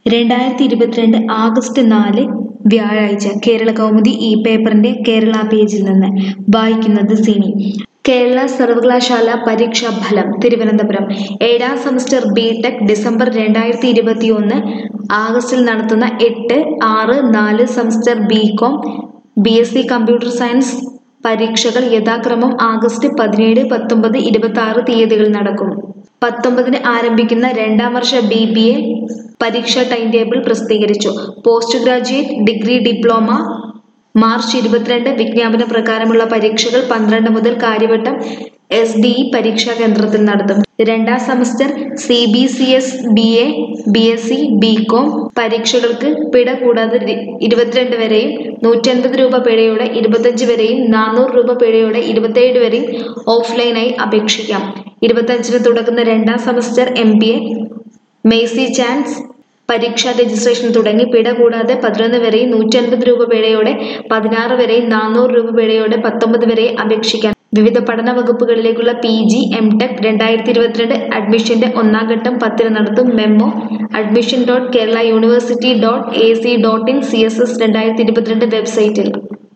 രണ്ടായിരത്തി ഇരുപത്തിരണ്ട് ആഗസ്റ്റ് നാല് വ്യാഴാഴ്ച കേരള കൗമുദി ഈ പേപ്പറിന്റെ കേരള പേജിൽ നിന്ന് വായിക്കുന്നത് സിനി കേരള സർവകലാശാല പരീക്ഷാ ഫലം തിരുവനന്തപുരം ഏഴാം സെമസ്റ്റർ ബി ടെക് ഡിസംബർ രണ്ടായിരത്തി ഇരുപത്തി ഒന്ന് ആഗസ്റ്റിൽ നടത്തുന്ന എട്ട് ആറ് നാല് semester B com B S C computer science പരീക്ഷകൾ യഥാക്രമം ആഗസ്റ്റ് പതിനേഴ് പത്തൊമ്പത് ഇരുപത്തി ആറ് തീയതികളിൽ നടക്കും പത്തൊമ്പതിന് ആരംഭിക്കുന്ന രണ്ടാം വർഷ ബി ബി എ പരീക്ഷാ ടൈം ടേബിൾ പ്രസിദ്ധീകരിച്ചു post graduate degree diploma March ഇരുപത്തിരണ്ട് വിജ്ഞാപന പ്രകാരമുള്ള പരീക്ഷകൾ പന്ത്രണ്ട് മുതൽ കാര്യവട്ടം എസ് ഡി ഇ പരീക്ഷാ കേന്ദ്രത്തിൽ നടത്തും രണ്ടാം semester C B C S B A B S C B com പരീക്ഷകൾക്ക് പിഴ കൂടാതെ രി- ഇരുപത്തിരണ്ട് വരെയും നൂറ്റൻപത് രൂപ പിഴയോടെ ഇരുപത്തഞ്ച് വരെയും നാനൂറ് രൂപ പിഴയോടെ ഇരുപത്തേഴ് വരെയും ഓഫ്ലൈനായി അപേക്ഷിക്കാം ഇരുപത്തഞ്ചിന് തുടങ്ങുന്ന രണ്ടാം semester M B A mercy chance പരീക്ഷാ രജിസ്ട്രേഷൻ തുടങ്ങി പിഴ കൂടാതെ പതിനൊന്ന് വരെയും നൂറ്റൻപത് രൂപ പിഴയോടെ പതിനാറ് വരെയും നാനൂറ് രൂപ പിഴയോടെ പത്തൊമ്പത് വരെ അപേക്ഷിക്കാം വിവിധ പഠന വകുപ്പുകളിലേക്കുള്ള പി ജി എം ടെക് രണ്ടായിരത്തി ഇരുപത്തിരണ്ട് അഡ്മിഷന്റെ ഒന്നാം ഘട്ടം പത്തിന് നടത്തും memo admission dot Kerala university dot A C dot in C S S രണ്ടായിരത്തി ഇരുപത്തിരണ്ട് വെബ്സൈറ്റിൽ